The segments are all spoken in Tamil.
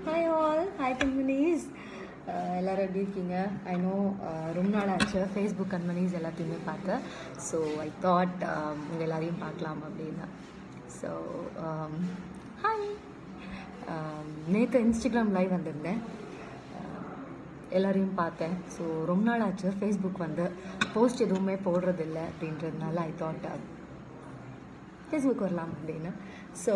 ஹாய் ஆல் ஹாய் கம்பெனிஸ் எல்லாரும் எப்படி இருக்கீங்க ஐ நோ ரொம்ப நாள் ஆச்சு ஃபேஸ்புக் கம்பெனிஸ் எல்லாத்தையுமே பார்த்து ஸோ ஐ தாட் உங்கள் எல்லாரையும் பார்க்கலாம் அப்படின்னு ஸோ ஹாய் நேற்று இன்ஸ்டாகிராம் லைவ் வந்திருந்தேன் Uh, எல்லாரையும் பார்த்தேன் ஸோ ரொம்ப நாள் ஆச்சு ஃபேஸ்புக் வந்து போஸ்ட் எதுவுமே போடுறதில்ல அப்படின்றதுனால ஐ தாட் ஃபேஸ்புக் வரலாம் அப்படின்னு ஸோ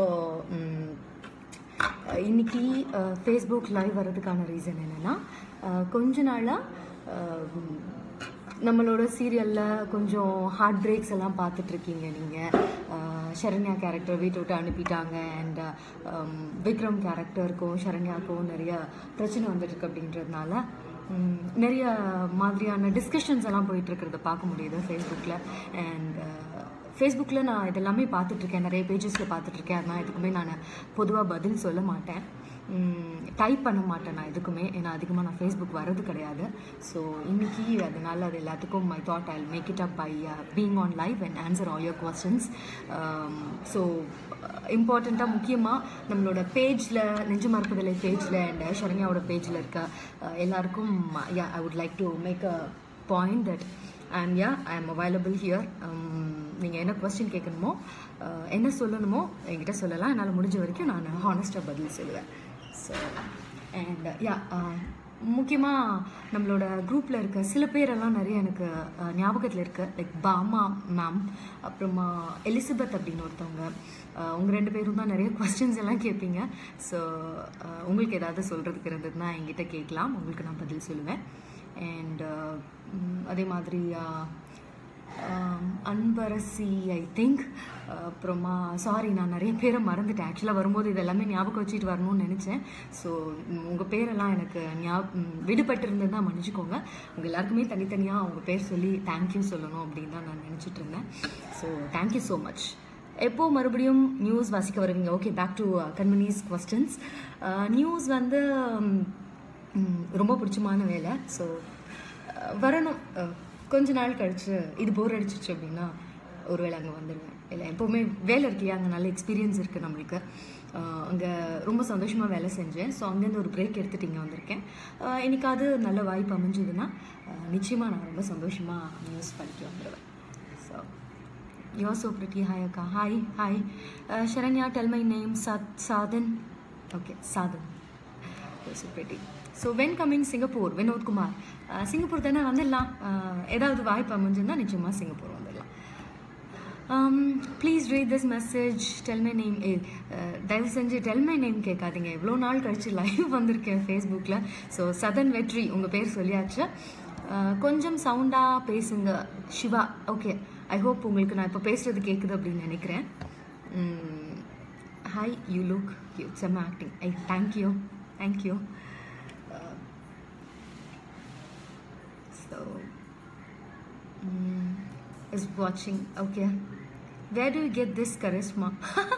இன்னைக்கு ஃபேஸ்புக் லைவ் வர்றதுக்கான ரீசன் என்னென்னா கொஞ்ச நாளாக நம்மளோட சீரியலில் கொஞ்சம் ஹார்ட் பிரேக்ஸ் எல்லாம் பார்த்துட்ருக்கீங்க நீங்கள் சரண்யா கேரக்டர் வீட்டை விட்டு அனுப்பிட்டாங்க அண்ட் விக்ரம் கேரக்டருக்கும் சரண்யாவுக்கும் நிறைய பிரச்சனை வந்துட்டுருக்கு அப்படின்றதுனால உம், நிறைய மாதிரியான டிஸ்கஷன்ஸ் எல்லாம் போயிட்டு இருக்கிறத பார்க்க முடியுது ஃபேஸ்புக்கில் அண்ட் ஃபேஸ்புக்கில் நான் இதெல்லாமே பார்த்துட்ருக்கேன் நிறைய பேஜஸில் பார்த்துட்ருக்கேன் அதனால் எதுக்குமே நான் பொதுவாக பதில் சொல்ல மாட்டேன் டைப் பண்ண மாட்டேன் நான் எதுக்குமே ஏன்னா அதிகமாக நான் ஃபேஸ்புக் வர்றது கிடையாது ஸோ இன்னைக்கு அதனால அது எல்லாத்துக்கும் I thought I make it up by being on live and answer all your questions so இம்பார்ட்டண்ட்டாக முக்கியமாக நம்மளோட பேஜில் நெஞ்சு மறுப்புதலை பேஜில் அண்ட் சரண்யாவோட பேஜில் இருக்க uh, எல்லாருக்கும் yeah I would like to make a point that and yeah I am available here நீங்கள் என்ன கொஸ்டின் கேட்கணுமோ uh, என்ன சொல்லணுமோ என்கிட்ட சொல்லலாம் என்னால் முடிஞ்ச வரைக்கும் நான் ஹானஸ்ட்டாக பதில் சொல்லுவேன் ஸோ அண்ட் யா முக்கியமாக நம்மளோட குரூப்பில் இருக்க சில பேரெல்லாம் நிறைய எனக்கு ஞாபகத்தில் இருக்கு லைக் பாமா மேம் அப்புறமா எலிசபெத் அப்படின்னு ஒருத்தவங்க அஹ், உங்க ரெண்டு பேரும் தான் நிறைய கொஸ்டின்ஸ் எல்லாம் கேட்பீங்க ஸோ உங்களுக்கு ஏதாவது சொல்கிறதுக்கு இருந்ததுன்னா என்கிட்ட கேட்கலாம் உங்களுக்கு நான் பதில் சொல்லுவேன் அண்ட் அதே மாதிரி அஹ், ஆம், அன்பரசி ஐ திங்க் அப்புறமா சாரி நான் நிறைய பேரை மறந்துட்டேன் ஆக்சுவலாக வரும்போது இதெல்லாமே ஞாபகம் வச்சுட்டு வரணும்னு நினச்சேன் ஸோ உங்கள் பேரெல்லாம் எனக்கு ஞாபகம் விடுபட்டு இருந்ததுன்னா மன்னிச்சுக்கோங்க உங்கள் எல்லாருக்குமே தனித்தனியாக அவங்க பேர் சொல்லி தேங்க்யூ சொல்லணும் அப்படின்னு தான் நான் நினச்சிட்டு இருந்தேன் ஸோ தேங்க்யூ ஸோ மச் எப்போ மறுபடியும் நியூஸ் வாசிக்க வருவீங்க okay back to Kanmani's questions news வந்து ம், ரொம்ப பிடிச்சமான வேலை ஸோ வரணும் அஹ், கொஞ்ச நாள் கழிச்சு இது போர் அடிச்சிச்சு அப்படின்னா ஒருவேளை அங்கே வந்துடுவேன் இல்லை எப்போவுமே வேலை இருக்கு அங்கே நல்ல எக்ஸ்பீரியன்ஸ் இருக்குது நம்மளுக்கு அங்கே ரொம்ப சந்தோஷமாக வேலை செஞ்சேன் ஸோ அங்கேருந்து ஒரு பிரேக் எடுத்துட்டு இங்கே வந்திருக்கேன் அஹ், என்னைக்காவது நல்ல வாய்ப்பு அமைஞ்சதுன்னா நிச்சயமாக நான் ரொம்ப சந்தோஷமாக நியூஸ் படிக்க வந்துடுவேன் so You're so pretty. Hi, Akka. Hi, hi. Uh, Sharanya, tell my name. Sa- Sadhan. Okay, Sadhan. You're so pretty. So when coming Singapore Vinod Kumar Uh, Singapore தானே வந்துடலாம் Uh, ஏதாவது வாய்ப்பு அமைஞ்சிருந்தா நிச்சயமாக சிங்கப்பூர் வந்துடலாம் please read this message tell my name தயவு செஞ்சு டெல் மை நேம் கேட்காதீங்க எவ்வளோ நாள் கழிச்சு லைவ் வந்திருக்கேன் ஃபேஸ்புக்கில் ஸோ சதன் வெற்றி உங்கள் பேர் சொல்லியாச்சு Uh, கொஞ்சம் சவுண்டாக பேசுங்க சிவா ஓகே ஐ ஹோப் உங்களுக்கு நான் இப்போ பேசுறது கேட்குது அப்படின்னு நினைக்கிறேன் ஹாய் யூ லுக் யூ செம்ம acting I thank you thank you so is வாட்சிங் okay where to get this charisma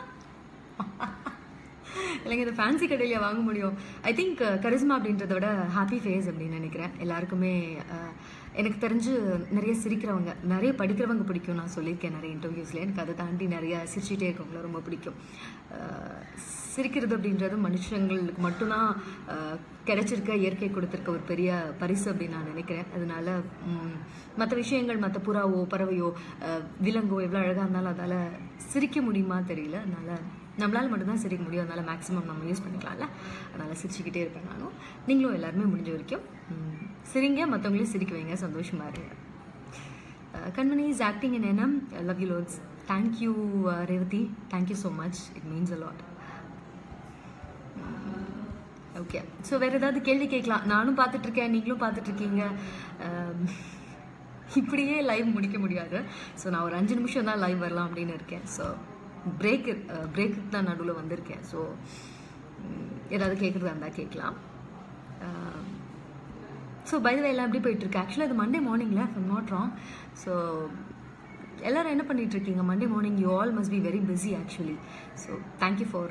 இல்லைங்க இந்த ஃபேன்சி கடையில் வாங்க முடியும் ஐ திங்க் கரிஸ்மா அப்படின்றத விட ஹாப்பி ஃபேஸ் அப்படின்னு நினைக்கிறேன் எல்லாருக்குமே அஹ், எனக்கு தெரிஞ்சு நிறைய சிரிக்கிறவங்க நிறைய படிக்கிறவங்க பிடிக்கும் நான் சொல்லியிருக்கேன் நிறைய இன்டர்வியூஸில் எனக்கு அதை தாண்டி நிறைய சிரிச்சிட்டே இருக்கவங்கள ரொம்ப பிடிக்கும் அஹ், சிரிக்கிறது அப்படின்றது மனுஷங்களுக்கு மட்டும்தான் அஹ், கிடைச்சிருக்க இயற்கை கொடுத்துருக்க ஒரு பெரிய பரிசு அப்படின்னு நான் நினைக்கிறேன் அதனால மற்ற விஷயங்கள் மற்ற புறாவோ பறவையோ அஹ், விலங்கோ எவ்வளோ அழகாக இருந்தாலும் அதால் சிரிக்க முடியுமா தெரியல அதனால நம்மளால மட்டும்தான் சிரிக்க முடியும் அதனால மேக்ஸிமம் நம்ம யூஸ் பண்ணிக்கலாம்ல அதனால சிரிச்சுக்கிட்டே இருப்பேன் நானும் நீங்களும் எல்லாருமே முடிஞ்ச வரைக்கும் ம், சிரிங்க மற்றவங்களையும் சிரிக்க வைங்க சந்தோஷமா இருங்க கண்மணி இஸ் ஆக்டிங் இன் எனம் love you lots thank you Revathi thank you so much it means a lot okay so வேற ஏதாவது கேள்வி கேட்கலாம் நானும் பார்த்துட்டு இருக்கேன் நீங்களும் பார்த்துட்டு இருக்கீங்க அம், இப்படியே லைவ் முடிக்க முடியாது ஸோ நான் ஒரு அஞ்சு நிமிஷம் தான் லைவ் வரலாம் அப்படின்னு இருக்கேன் ஸோ பிரேக் பிரேக்குக்கு தான் நடுவில் வந்திருக்கேன் ஸோ ஏதாவது கேட்குறதா இருந்தால் கேட்கலாம் ஸோ பைதவே எல்லாம் எப்படி போயிட்டு இருக்கு ஆக்சுவலாக இது மண்டே மார்னிங்கில் ஐம் நாட் ராங் ஸோ எல்லாரும் என்ன பண்ணிட்டு இருக்கீங்க Monday morning you all must be very busy actually so thank you for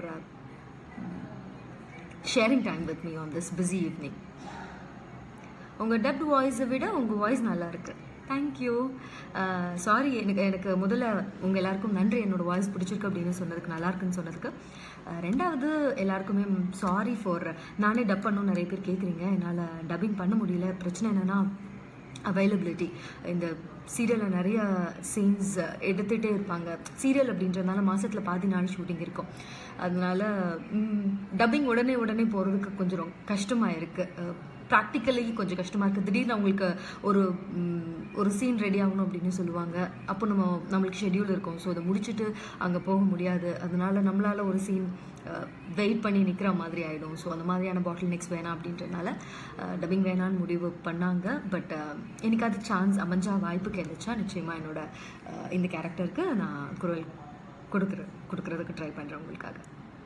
sharing time with me on this busy evening உங்கள் டப்ட் வாய்ஸை விட உங்கள் வாய்ஸ் நல்லா இருக்கு தேங்க்யூ சாரி எனக்கு எனக்கு முதல்ல உங்கள் எல்லாருக்கும் நன்றி என்னோட வாய்ஸ் பிடிச்சிருக்கு அப்படின்னு சொன்னதுக்கு நல்லா இருக்குன்னு சொன்னதுக்கு அஹ், ரெண்டாவது எல்லாருக்குமே சாரி ஃபார் நானே டப் பண்ணணும் நிறைய பேர் கேட்குறீங்க என்னால் டப்பிங் பண்ண முடியல பிரச்சனை என்னென்னா அவைலபிலிட்டி இந்த சீரியலில் நிறைய சீன்ஸ் எடுத்துகிட்டே இருப்பாங்க சீரியல் அப்படின்றதுனால மாதத்தில் பாதி நாள் ஷூட்டிங் இருக்கும் அதனால டப்பிங் உடனே உடனே போகிறதுக்கு கொஞ்சம் ரொம்ப கஷ்டமாக இருக்குது ப்ராக்டிக்கலி கொஞ்சம் கஷ்டமாக இருக்குது திடீர்னு அவங்களுக்கு ஒரு ம், ஒரு சீன் ரெடி ஆகணும் அப்படின்னு சொல்லுவாங்க அப்போ நம்ம நம்மளுக்கு ஷெட்யூல் இருக்கும் ஸோ அதை முடிச்சுட்டு அங்கே போக முடியாது அதனால நம்மளால ஒரு சீன் வெயிட் பண்ணி நிற்கிற மாதிரி ஆகிடும் ஸோ அந்த மாதிரியான பாட்டில் நெக்ஸ்ட் வேணாம் அப்படின்றதுனால டப்பிங் வேணான்னு முடிவு பண்ணாங்க பட் எனக்கு அது சான்ஸ் அமைஞ்சா வாய்ப்பு கிடைச்சா நிச்சயமாக என்னோட அஹ், இந்த கேரக்டருக்கு நான் குரல் கொடுக்குற கொடுக்குறதுக்கு ட்ரை பண்ணுறேன் உங்களுக்காக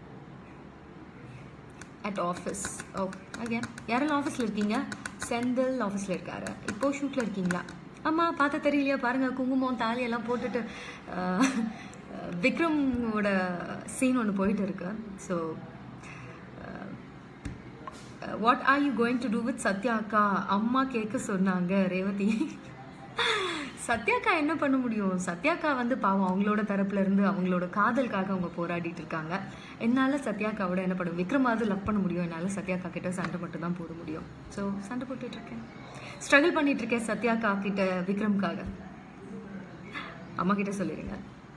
அட் ஆஃபீஸ் ஓ அகேன் யாரெல்லாம் ஆஃபீஸில் இருக்கீங்க செந்தில் ஆஃபீஸில் இருக்காரு இப்போ ஷூட்டில் இருக்கீங்களா ஆமாம் பார்த்த தெரியலையா பாருங்கள் குங்குமம் தாலி எல்லாம் போட்டுட்டு அஹ், விக்ரமோட சீன் ஒன்று போயிட்டு இருக்கு so what are you going to do with Sathya அக்கா அம்மா கேட்க சொன்னாங்க ரேவதி சத்யாக்கா என்ன பண்ண முடியும் சத்யாக்கா வந்து பாவம் அவங்களோட தரப்புல இருந்து அவங்களோட காதலுக்காக அவங்க போராடிட்டு இருக்காங்க என்னால சத்யாக்காவோட என்ன பண்ணும் விக்ரமாவது லவ் பண்ண முடியும் என்னால சத்யாக்கா கிட்ட சண்டை மட்டும் தான் போட முடியும் ஸோ சண்டை போட்டுட்டு இருக்கேன் ஸ்ட்ரகிள் பண்ணிட்டு இருக்கேன் சத்யாக்கா கிட்ட விக்ரம்காக அம்மா கிட்ட சொல்லிடுங்க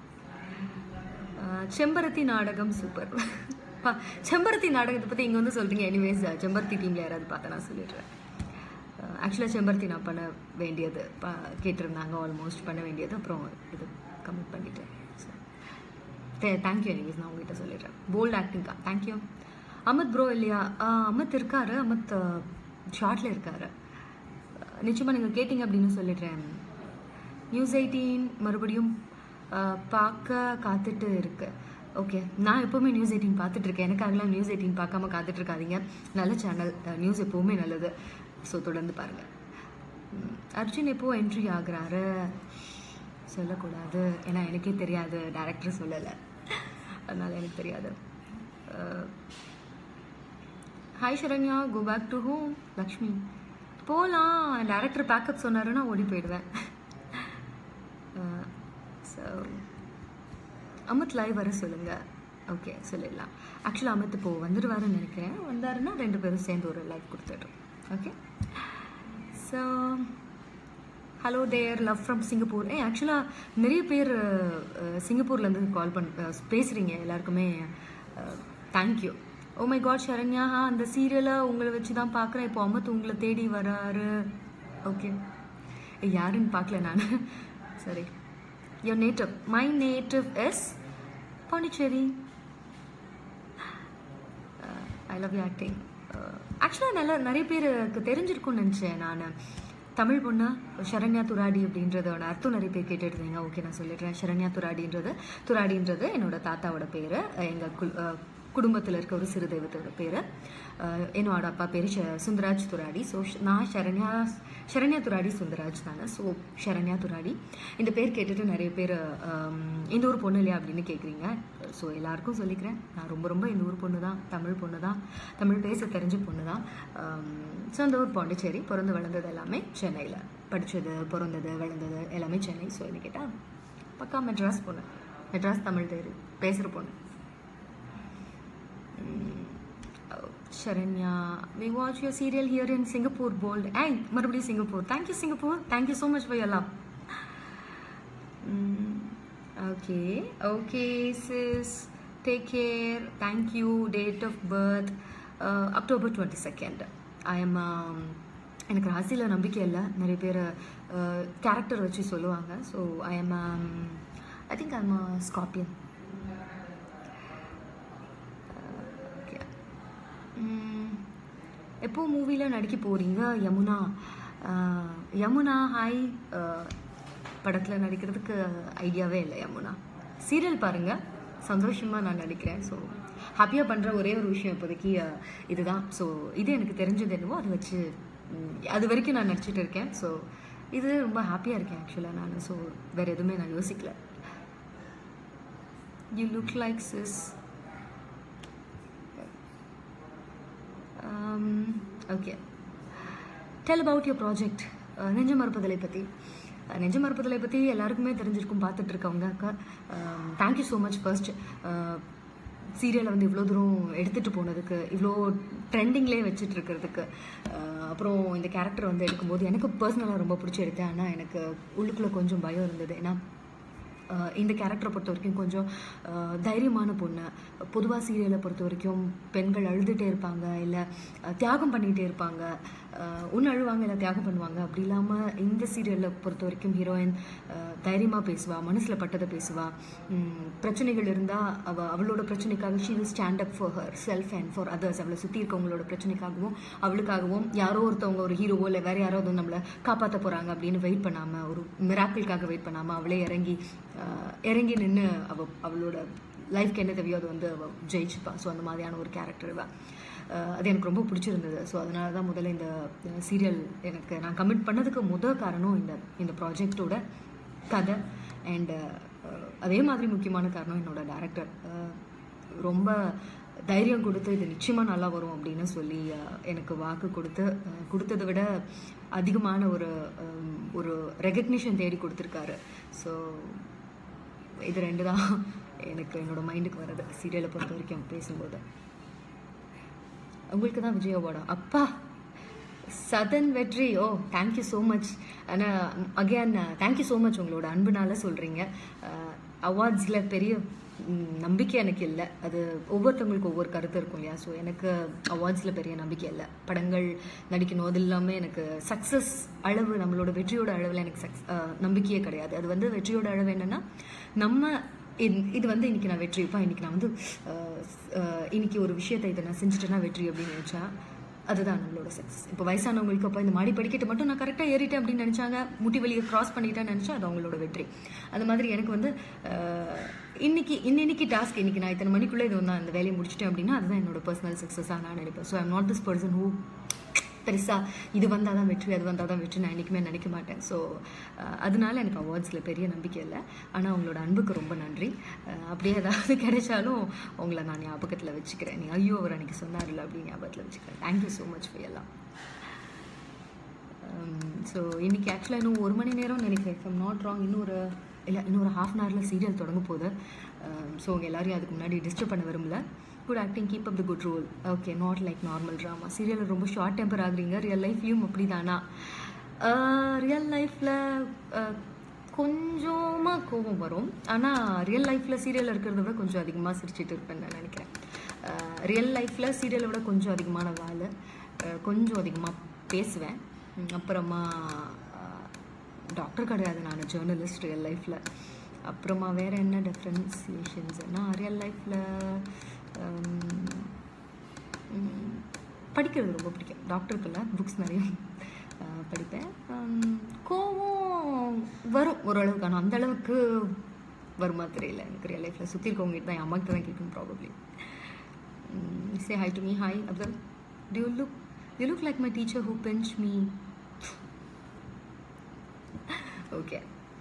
ஆஹ் செம்பருத்தி நாடகம் சூப்பர் பா- செம்பருத்தி நாடகத்தை பற்றி இங்கே வந்து சொல்கிறீங்க எனிவேஸ் செம்பருத்தி டீமில் யாராவது பார்த்தா நான் சொல்லிடுறேன் ஆக்சுவலாக செம்பருத்தி நான் பண்ண வேண்டியது பா கேட்டிருந்தாங்க ஆல்மோஸ்ட் பண்ண வேண்டியது அப்புறம் இது கமிட் பண்ணிட்டேன் தேங்க்யூ எனிவேஸ் நான் உங்ககிட்ட சொல்லிடுறேன் போல்ட் ஆக்டிங்க்கா தேங்க்யூ அமித் ப்ரோ இல்லையா ஆஹ் அமித் இருக்காரு அமித் ஷார்ட்ல இருக்காரு நிச்சயமாக நீங்கள் கேட்டிங்க அப்படின்னு சொல்லிடுறேன் நியூஸ் எயிட்டீன் மறுபடியும் அஹ், பார்க்க காத்துட்டு இருக்கு ஓகே நான் எப்போவுமே நியூஸ் எயிட்டீன் பார்த்துட்டு இருக்கேன் எனக்காகலாம் நியூஸ் எயிட்டீன் பார்க்காம காத்துட்டு இருக்காதீங்க நல்ல சேனல் நியூஸ் எப்போவுமே நல்லது ஸோ தொடர்ந்து பாருங்கள் அர்ஜுன் எப்போ என்ட்ரி ஆகுறாரு சொல்லக்கூடாது ஏன்னா எனக்கே தெரியாது டேரக்டர் சொல்லலை அதனால எனக்கு தெரியாது hi Saranya go back to home Lakshmi போகலாம் டேரக்டர் பேக்கப் சொன்னாருன்னா ஓடி போயிடுவேன் ஸோ அமித் லைவ் வர சொல்லுங்க ஓகே சொல்லிடலாம் ஆக்சுவலாக அமித் இப்போ வந்துடுவாருன்னு நினைக்கிறேன் வந்தாருன்னா ரெண்டு பேரும் சேர்ந்து ஒரு லைவ் கொடுத்துட்றோம் okay so hello there love from Singapore ஏ ஆக்சுவலாக நிறைய பேர் அஹ், சிங்கப்பூர்லேருந்து கால் பண் அஹ், பேசுகிறீங்க எல்லாருக்குமே thank you oh my god Saranya ஆ, அந்த சீரியலை உங்களை வச்சு தான் பார்க்குறேன் இப்போ அம்மத் உங்களை தேடி வராரு ஓகே யாருன்னு பார்க்கல நான் சரி your native my native yes Pondicherry I love you acting ஆக்சுவலாக நல்லா நிறைய பேருக்கு தெரிஞ்சிருக்கும்னு நினச்சேன் நான் தமிழ் பொண்ணு சரண்யா துராடி அப்படின்றதோட அர்த்தம் நிறைய பேர் கேட்டுட்டு இருந்தீங்க ஓகே நான் சொல்லிடுறேன் சரண்யா துராடின்றது துராடின்றது என்னோட தாத்தாவோட பேர் எங்கள் குல் குடும்பத்தில் இருக்க ஒரு சிறு தெய்வத்தோட பேர் என்னோட அப்பா பேர் சுந்தராஜ் துராடி ஸோ நான் சரண்யா சரண்யா துராடி சுந்தராஜ் தானே ஸோ சரண்யா துராடி இந்த பேர் கேட்டுட்டு நிறைய பேர் ஆம், இந்த ஊர் பொண்ணு இல்லையா அப்படின்னு கேட்குறீங்க ஸோ எல்லாருக்கும் சொல்லிக்கிறேன் நான் ரொம்ப ரொம்ப இந்த ஊர் பொண்ணு தான் தமிழ் பொண்ணு தான் தமிழ் பேச தெரிஞ்ச பொண்ணு தான் சொந்த ஊர் பாண்டிச்சேரி பிறந்து வளர்ந்தது எல்லாமே சென்னையில் படித்தது பிறந்தது வளர்ந்தது எல்லாமே சென்னை ஸோ என்ன கேட்டால் பக்கா மெட்ராஸ் பொண்ணு மெட்ராஸ் தமிழ் தேர் பேசுகிற பொண்ணு Sharanya, we watch your serial here in Singapore, bold. Hey, மறுபடியும் Singapore Thank you, Singapore. Thank you so much for your love. Mm, okay, okay, sis. Take care. Thank you. Date of birth, uh, October 22nd. I am, um, எனக்கு ராசியில் நம்பிக்கை இல்லை நிறைய பேர் கேரக்டர் வச்சு சொல்லுவாங்க so I am I think I am scorpion okay எப்போ மூவியில் நடிக்க போகிறீங்க யமுனா அஹ், யமுனா ஹாய் படத்தில் நடிக்கிறதுக்கு ஐடியாவே இல்லை யமுனா சீரியல் பாருங்கள் சந்தோஷமாக நான் நடிக்கிறேன் ஸோ ஹாப்பியாக பண்ணுற ஒரே ஒரு விஷயம் இப்போதைக்கு அஹ், இதுதான் ஸோ இது எனக்கு தெரிஞ்சது என்னவோ அதை வச்சு ம், அது வரைக்கும் நான் நடிச்சிட்டு இருக்கேன் ஸோ இது ரொம்ப ஹாப்பியாக இருக்கேன் ஆக்சுவலாக நான் ஸோ வேறு எதுவுமே நான் யோசிக்கல you look like sis okay tell about your project நெஞ்ச மறுப்பதலை பற்றி நெஞ்ச மறுப்பதில் பற்றி எல்லாருக்குமே தெரிஞ்சிருக்கும் பார்த்துட்டு இருக்கவங்க தேங்க்யூ ஸோ மச் ஃபர்ஸ்ட் சீரியலை வந்து இவ்வளோ தூரம் எடுத்துகிட்டு போனதுக்கு இவ்வளோ ட்ரெண்டிங்லேயே வச்சுட்டு இருக்கிறதுக்கு அஹ் அப்புறம் இந்த கேரக்டர் வந்து எடுக்கும்போது எனக்கு பர்சனலாக ரொம்ப பிடிச்சி எடுத்தேன் ஆனால் எனக்கு உள்ளுக்குள்ளே கொஞ்சம் பயம் இருந்தது ஏன்னா அஹ் இந்த கேரக்டரை பொறுத்த வரைக்கும் கொஞ்சம் அஹ் தைரியமான பொண்ணு பொதுவாக சீரியலை பொறுத்த வரைக்கும் பெண்கள் அழுதுகிட்டே இருப்பாங்க இல்லை தியாகம் பண்ணிகிட்டே இருப்பாங்க ஒன்று அழுவாங்க இல்லை தியாகம் பண்ணுவாங்க அப்படி இல்லாமல் இந்த சீரியலில் பொறுத்த வரைக்கும் ஹீரோயின் தைரியமாக பேசுவா மனசில் பட்டதை பேசுவா உம், பிரச்சனைகள் இருந்தால் அவ அவளோட பிரச்சனைக்காக she will stand up for herself and for others அவளை சுற்றி இருக்கவங்களோட பிரச்சனைக்காகவும் அவளுக்காகவும் யாரோ ஒருத்தவங்க ஒரு ஹீரோவோ இல்லை வேற யாரோ வந்து நம்மளை காப்பாற்ற போகிறாங்க அப்படின்னு வெயிட் பண்ணாமல் ஒரு மிராக்கிள்காக வெயிட் பண்ணாமல் அவளே இறங்கி அஹ், இறங்கி நின்று அவ அவளோட லைஃப்க்கு என்ன தேவையோ அது வந்து அவள் ஜெயிச்சுப்பா ஸோ அந்த மாதிரியான ஒரு கேரக்டர் இவ அஹ், அது எனக்கு ரொம்ப பிடிச்சிருந்தது ஸோ அதனால தான் முதல்ல இந்த சீரியல் எனக்கு நான் கமிட் பண்ணதுக்கு முதல் காரணம் இந்த இந்த ப்ராஜெக்டோட கதை அண்ட் அதே மாதிரி முக்கியமான காரணம் என்னோட டேரக்டர் ரொம்ப தைரியம் கொடுத்து இது நிச்சயமாக நல்லா வரும் அப்படின்னு சொல்லி அஹ், எனக்கு வாக்கு கொடுத்து அஹ், கொடுத்ததை விட அதிகமான ஒரு ஹம், ஒரு ரெகக்னிஷன் தேடி கொடுத்துருக்காரு ஸோ இது ரெண்டு தான் எனக்கு என்னோட மைண்டுக்கு வருது சீரியலை பொறுத்த வரைக்கும் பேசும்போது உங்களுக்கு தான் விஜய் அவார்டா அப்பா சதன் வெற்றி ஓ தேங்க்யூ ஸோ மச் ஆனால் அகேன் தேங்க்யூ ஸோ மச் உங்களோட அன்புனால சொல்கிறீங்க அவார்ட்ஸில் பெரிய ம், நம்பிக்கை எனக்கு இல்லை அது ஒவ்வொருத்தவங்களுக்கு ஒவ்வொரு கருத்து இருக்கும் இல்லையா ஸோ எனக்கு அவார்ட்ஸில் பெரிய நம்பிக்கை இல்லை படங்கள் நடிக்கணும் அது இல்லாமல் எனக்கு சக்ஸஸ் அளவு நம்மளோட வெற்றியோட அளவில் எனக்கு சக்ஸ் நம்பிக்கையே கிடையாது அது வந்து வெற்றியோட அளவு என்னென்னா நம்ம இந்- இது வந்து இன்னைக்கு நான் வெற்றி இப்போ இன்னைக்கு நான் வந்து அஹ், அஹ், இன்னைக்கு ஒரு விஷயத்தை இதை நான் செஞ்சுட்டேன்னா வெற்றி அப்படின்னு நினச்சா அதுதான் நம்மளோட சக்ஸஸ் இப்போ வயசானவங்களுக்கு அப்போ இந்த மாடி படிக்கட்டு மட்டும் நான் கரெக்டாக ஏறிட்டேன் அப்படின்னு நினச்சாங்க முட்டி வலியை கிராஸ் பண்ணிட்டேன்னு நினச்சா அது அவங்களோட வெற்றி அந்த மாதிரி எனக்கு வந்து அஹ், இன்னைக்கு இன்னைக்கு டாஸ்க் இன்னைக்கு நான் இத்தனை மணிக்குள்ளே இது வந்து அந்த வேலையை முடிச்சிட்டேன் அப்படின்னா அதுதான் என்னோட பர்சனல் சக்ஸஸாக நான் நினைப்பேன் so I'm not this person who பெருசாக இது வந்தால் தான் வெற்றி அது வந்தால் தான் வெற்றி நான் என்றைக்குமே நினைக்க மாட்டேன் ஸோ அதனால எனக்கு அவார்ட்ஸில் பெரிய நம்பிக்கை இல்லை ஆனால் உங்களோட அன்புக்கு ரொம்ப நன்றி அஹ், அப்படியே ஏதாவது கிடைச்சாலும் உங்களை நான் ஞாபகத்தில் வச்சுக்கிறேன் நீ ஐயோ அவர் அன்றைக்கி சொன்னார்ல அப்படின்னு ஞாபகத்தில் வச்சுக்கிறேன் தேங்க்யூ ஸோ மச் ஃபார் எல்லாம் ஸோ இன்னைக்கு ஆக்சுவலாக இன்னும் ஒரு மணி நேரம் நினைக்கிறேன் ஃப்ரம் நாட் ராங் இன்னும் ஒரு இல்லை இன்னும் ஒரு ஹாஃப் அன் ஹவரில் சீரியல் தொடங்க போகுது ஸோ உங்கள் எல்லாரையும் அதுக்கு முன்னாடி டிஸ்டர்ப் பண்ண விரும்பல good acting keep up the good role okay not like normal drama சீரியலில் ரொம்ப ஷார்ட் டெம்பர் ஆகுறீங்க ரியல் லைஃப்லையும் அப்படி தானா ரியல் லைஃப்பில் கொஞ்சமாக கோபம் வரும் ஆனால் ரியல் லைஃப்பில் சீரியலில் இருக்கிறத விட கொஞ்சம் அதிகமாக சிரிச்சிட்டு இருப்பேன்னு நான் நினைக்கிறேன் ரியல் லைஃப்பில் சீரியலை விட கொஞ்சம் அதிகமான வேலை அஹ், கொஞ்சம் அதிகமாக பேசுவேன் உம், அப்புறமா டாக்டர் கிடையாது நான் ஜேர்னலிஸ்ட் ரியல் லைஃப்பில் அப்புறமா வேறு என்ன டிஃப்ரென்சியேஷன்ஸ்னா ரியல் லைஃப்பில் படிக்கிறது ரொம்ப பிடிக்கும் டாக்டருக்கு இல்லை புக்ஸ் நிறைய அஹ், படிப்பேன் உம், கோவம் வரும் ஓரளவுக்கு ஆனால் அந்த அளவுக்கு வருமா தெரியல எனக்கு ரியல் லைஃப்பில் சுற்றி இருக்கவங்க தான் என் அம்மாக்கிட்ட தான் கேட்கணும் probably say hi to me hi Abdul do you look you look like my teacher who pinched me okay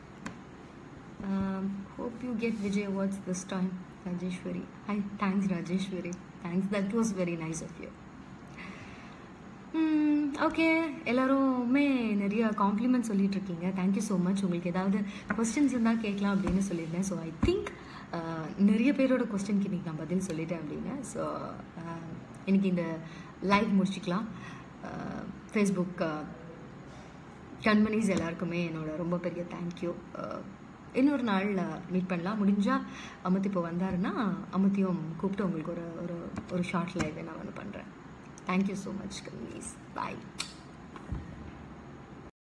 um, hope you get vijay awards this time rajeshwari hi thanks rajeshwari thanks that was very nice of you okay எல்லாருமே நிறைய காம்ப்ளிமெண்ட் சொல்லிட்டு இருக்கீங்க தேங்க்யூ ஸோ மச் உங்களுக்கு ஏதாவது கொஸ்டின்ஸ் இருந்தால் கேட்கலாம் அப்படின்னு சொல்லியிருந்தேன் ஸோ ஐ திங்க் நிறைய பேரோட கொஸ்டினுக்கு இன்றைக்கி நான் பதில் சொல்லிட்டேன் அப்படின்னு ஸோ இன்னைக்கு இந்த லைவ் முடிச்சுக்கலாம் ஃபேஸ்புக் கண்மணிஸ் எல்லாருக்குமே என்னோட ரொம்ப பெரிய தேங்க்யூ இன்னொரு நாள் மீட் பண்ணலாம் முடிஞ்சால் அமுத்தி இப்போ வந்தாருன்னா அமுத்தியும் கூப்பிட்டு உங்களுக்கு ஒரு ஒரு ஒரு ஷார்ட் லைவ் நான் வந்து பண்ணுறேன் தேங்க்யூ ஸோ மச் கம்யூனிஸ் பாய்